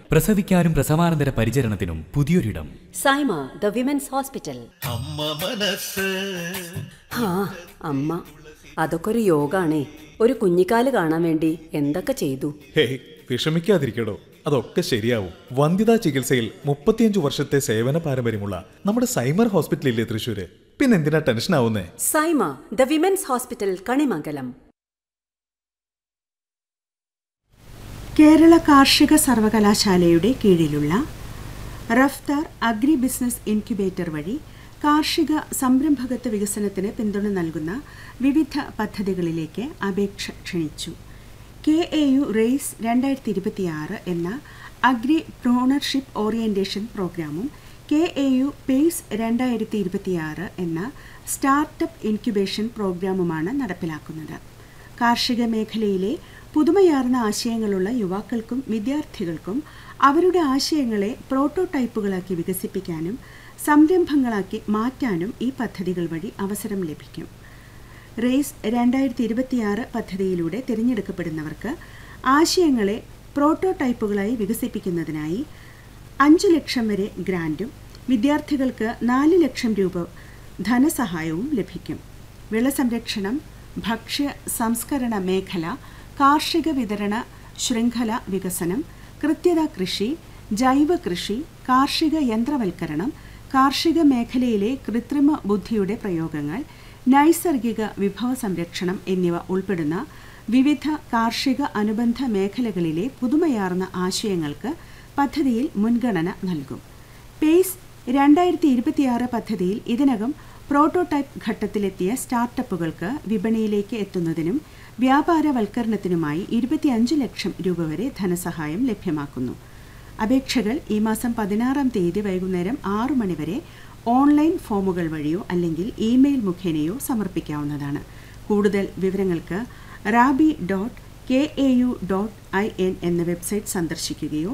പ്രസവിക്കാനും പ്രസവാനന്തര പരിചരണത്തിനും പുതിയൊരിടം സൈമ ദ വിമൻസ് ഹോസ്പിറ്റൽ അമ്മ മനസ്സ് ആ അമ്മ അതൊക്കെ ഒരു യോഗാണേ ഒരു കുഞ്ഞിക്കാല് കാണാൻ വേണ്ടി എന്തൊക്കെ ചെയ്തു ഹേയ് വിഷമിക്കാതിരിക്കടോ അതൊക്കെ ശരിയാവും വന്ധ്യതാ ചികിത്സയിൽ മുപ്പത്തിയഞ്ചു വർഷത്തെ സേവന പാരമ്പര്യമുള്ള നമ്മുടെ സൈമർ ഹോസ്പിറ്റലില്ലേ തൃശ്ശൂര് പിന്നെന്തിനാ ടെൻഷൻ ആവുന്നേ Saima the women's hospital Kanimangalam Kerala കാർഷിക സർവകലാശാലയുടെ കീഴിലുള്ള റഫ്താർ അഗ്രി ബിസിനസ് ഇൻക്യുബേറ്റർ വഴി കാർഷിക സംരംഭകത്വ വികസനത്തിന് പിന്തുണ നൽകുന്ന വിവിധ പദ്ധതികളിലേക്ക് അപേക്ഷ ക്ഷണിച്ചു കെ എ യു റേസ് രണ്ടായിരത്തി ഇരുപത്തിയാറ് എന്ന അഗ്രി പ്രോണർഷിപ്പ് ഓറിയന്റേഷൻ പ്രോഗ്രാമും കെ എ യു പേസ് രണ്ടായിരത്തി ഇരുപത്തിയാറ് എന്ന സ്റ്റാർട്ടപ്പ് ഇൻക്യുബേഷൻ പ്രോഗ്രാമുമാണ് നടപ്പിലാക്കുന്നത് കാർഷിക മേഖലയിലെ പുതുമയാർന്ന ആശയങ്ങളുള്ള യുവാക്കൾക്കും വിദ്യാർത്ഥികൾക്കും അവരുടെ ആശയങ്ങളെ പ്രോട്ടോടൈപ്പുകളാക്കി വികസിപ്പിക്കാനും സംരംഭങ്ങളാക്കി മാറ്റാനും ഈ പദ്ധതികൾ വഴി അവസരം ലഭിക്കും റേസ് രണ്ടായിരത്തി ഇരുപത്തിയാറ് പദ്ധതിയിലൂടെ തിരഞ്ഞെടുക്കപ്പെടുന്നവർക്ക് ആശയങ്ങളെ പ്രോട്ടോടൈപ്പുകളായി വികസിപ്പിക്കുന്നതിനായി അഞ്ച് ലക്ഷം വരെ ഗ്രാൻറ്റും വിദ്യാർത്ഥികൾക്ക് നാല് ലക്ഷം രൂപ ധനസഹായവും ലഭിക്കും വിളസംരക്ഷണം ഭക്ഷ്യ സംസ്കരണ മേഖല കാർഷിക വിതരണ ശൃംഖല വികസനം കൃത്യത കൃഷി ജൈവ കൃഷി കാർഷിക യന്ത്രവൽക്കരണം കാർഷിക മേഖലയിലെ കൃത്രിമ ബുദ്ധിയുടെ പ്രയോഗങ്ങൾ നൈസർഗിക വിഭവ സംരക്ഷണം എന്നിവ ഉൾപ്പെടുന്ന വിവിധ കാർഷിക അനുബന്ധ മേഖലകളിലെ പുതുമയാർന്ന ആശയങ്ങൾക്ക് പദ്ധതിയിൽ മുൻഗണന നൽകും പേസ് രണ്ടായിരത്തി ഇരുപത്തിയാറ് പദ്ധതിയിൽ ഇതിനകം പ്രോട്ടോടൈപ്പ് ഘട്ടത്തിലെത്തിയ സ്റ്റാർട്ടപ്പുകൾക്ക് വിപണിയിലേക്ക് എത്തുന്നതിനും വ്യാപാരവൽക്കരണത്തിനുമായി ഇരുപത്തിയഞ്ച് ലക്ഷം രൂപ വരെ ധനസഹായം ലഭ്യമാക്കുന്നു അപേക്ഷകൾ ഈ മാസം പതിനാറാം തീയതി വൈകുന്നേരം ആറു മണിവരെ ഓൺലൈൻ ഫോമുകൾ വഴിയോ അല്ലെങ്കിൽ ഇമെയിൽ മുഖേനയോ സമർപ്പിക്കാവുന്നതാണ് കൂടുതൽ വിവരങ്ങൾക്ക് rabi dot K A U dot I N എന്ന വെബ്സൈറ്റ് സന്ദർശിക്കുകയോ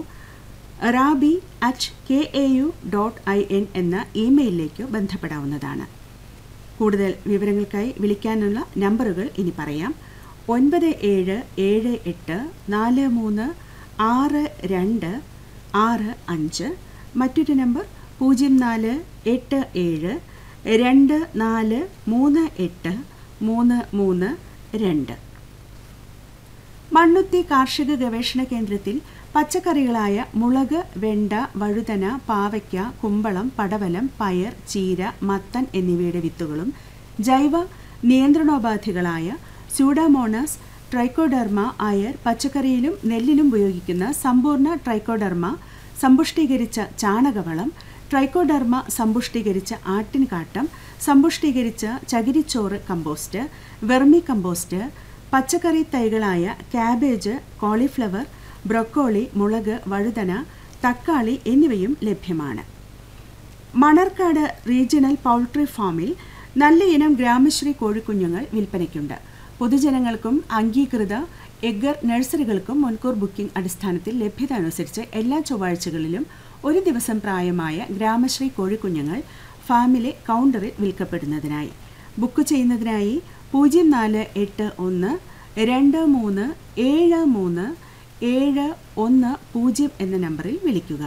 rabi at K A U dot I N എന്ന ഇമെയിലിലേക്കോ ബന്ധപ്പെടാവുന്നതാണ് കൂടുതൽ വിവരങ്ങൾക്കായി വിളിക്കാനുള്ള നമ്പറുകൾ ഇനി പറയാം ഒൻപത് ഏഴ് ഏഴ് എട്ട് നാല് മൂന്ന് ആറ് രണ്ട് ആറ് അഞ്ച് മറ്റൊരു നമ്പർ പൂജ്യം നാല് എട്ട് ഏഴ് രണ്ട് നാല് മൂന്ന് എട്ട് മൂന്ന് മൂന്ന് രണ്ട് മണ്ണുത്തി കാർഷിക ഗവേഷണ കേന്ദ്രത്തിൽ പച്ചക്കറികളായ മുളക് വെണ്ട വഴുതന പാവയ്ക്ക കുമ്പളം പടവലം പയർ ചീര മത്തൻ എന്നിവയുടെ വിത്തുകളും ജൈവ നിയന്ത്രണോപാധികളായ സ്യൂഡാമോണസ് ട്രൈക്കോഡർമ അയർ പച്ചക്കറിയിലും നെല്ലിലും ഉപയോഗിക്കുന്ന സമ്പൂർണ്ണ ട്രൈക്കോഡർമ സമ്പുഷ്ടീകരിച്ച ചാണകവളം ട്രൈക്കോഡർമ സമ്പുഷ്ടീകരിച്ച ആട്ടിൻകാട്ടം സമ്പുഷ്ടീകരിച്ച ചകിരിച്ചോറ് കമ്പോസ്റ്റ് വെർമി കമ്പോസ്റ്റ് പച്ചക്കറി തൈകളായ കാബേജ് കോളിഫ്ലവർ ബ്രൊക്കോളി മുളക് വഴുതന തക്കാളി എന്നിവയും ലഭ്യമാണ് മണർക്കാട് റീജിയണൽ പൗൾട്രി ഫാമിൽ നല്ല ഇനം ഗ്രാമശ്രീ കോഴിക്കുഞ്ഞുങ്ങൾ വിൽപ്പനയ്ക്കുണ്ട് പൊതുജനങ്ങൾക്കും അംഗീകൃത എഗ്ഗർ നഴ്സറികൾക്കും മുൻകൂർ ബുക്കിംഗ് അടിസ്ഥാനത്തിൽ ലഭ്യത അനുസരിച്ച് എല്ലാ ചൊവ്വാഴ്ചകളിലും ഒരു ദിവസം പ്രായമായ ഗ്രാമശ്രീ കോഴിക്കുഞ്ഞുങ്ങൾ ഫാമിലെ കൗണ്ടറിൽ വിൽക്കപ്പെടുന്നതിനായി ബുക്ക് ചെയ്യുന്നതിനായി പൂജ്യം നാല് എട്ട് ഒന്ന് രണ്ട് മൂന്ന് ഏഴ് മൂന്ന് ഏഴ് ഒന്ന് പൂജ്യം എന്ന നമ്പറിൽ വിളിക്കുക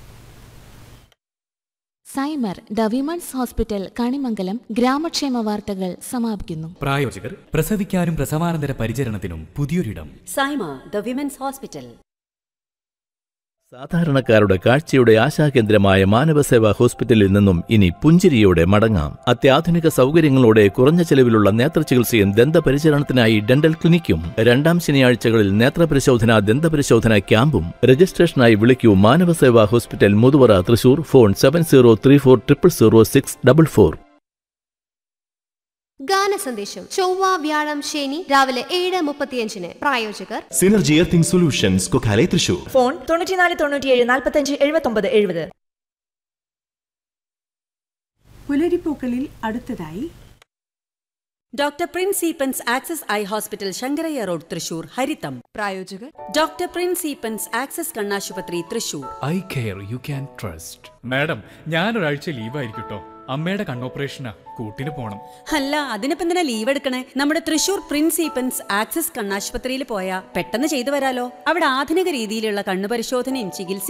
Saima the women's hospital Kanimangalam ഗ്രാമക്ഷേമ വാർത്തകൾ സമാപിക്കുന്നു പ്രായോജകർ പ്രസവിക്കാനും പ്രസവാനന്തര പരിചരണത്തിനും പുതിയൊരിടം സൈമ ദ വിമൻസ് ഹോസ്പിറ്റൽ സാധാരണക്കാരുടെ കാഴ്ചയുടെ ആശാകേന്ദ്രമായ മാനവസേവാ ഹോസ്പിറ്റലിൽ നിന്നും ഇനി പുഞ്ചിരിയോടെ മടങ്ങാം അത്യാധുനിക സൗകര്യങ്ങളോടെ കുറഞ്ഞ ചെലവിലുള്ള നേത്രചികിത്സയും ദന്തപരിചരണത്തിനായി ഡെന്റൽ ക്ലിനിക്കും രണ്ടാം ശനിയാഴ്ചകളിൽ നേത്രപരിശോധന ദന്തപരിശോധന ക്യാമ്പും രജിസ്ട്രേഷനായി വിളിക്കൂ Manavaseva hospital Muthuvara Thrissur phone seven zero three four triple zero six double four ഗാന സന്ദേശം ചൊവ്വ വ്യാഴം ശനി രാവിലെ ഏഴ് മുപ്പത്തിയഞ്ചിന് പ്രായോജകർ synergy earthing solutions Kokkale Thrissur phone തൊണ്ണൂറ്റിനാല് തൊണ്ണൂറ്റിയേഴ് നാൽപ്പത്തഞ്ച് എഴുപത്തൊമ്പത് എഴുപത് പുലരിപ്പൂക്കളിൽ അടുത്തതായി doctor Prince Eapen's access eye hospital Shankaraiah road Thrissur ഹരിതം പ്രായോജകർ ഡോക്ടർ പ്രിൻസ് ഈപ്പൻസ് ആക്സസ് കണ്ണാശുപത്രി Thrissur eye care you can trust madam ഞാനൊരാഴ്ച ലീവായിരിക്കും കേട്ടോ അമ്മയുടെ കണ്ണോപ്പറേഷനാ കൂട്ടിന് പോണം അല്ല അതിനിപ്പോ എന്തിനാ ലീവ് എടുക്കണേ നമ്മുടെ തൃശൂർ പ്രിൻസ് ഈപ്പൻസ് ആക്സസ് കണ്ണാശുപത്രിയിൽ പോയാ പെട്ടെന്ന് ചെയ്തു വരാലോ അവിടെ ആധുനിക രീതിയിലുള്ള കണ്ണു പരിശോധനയും ചികിത്സ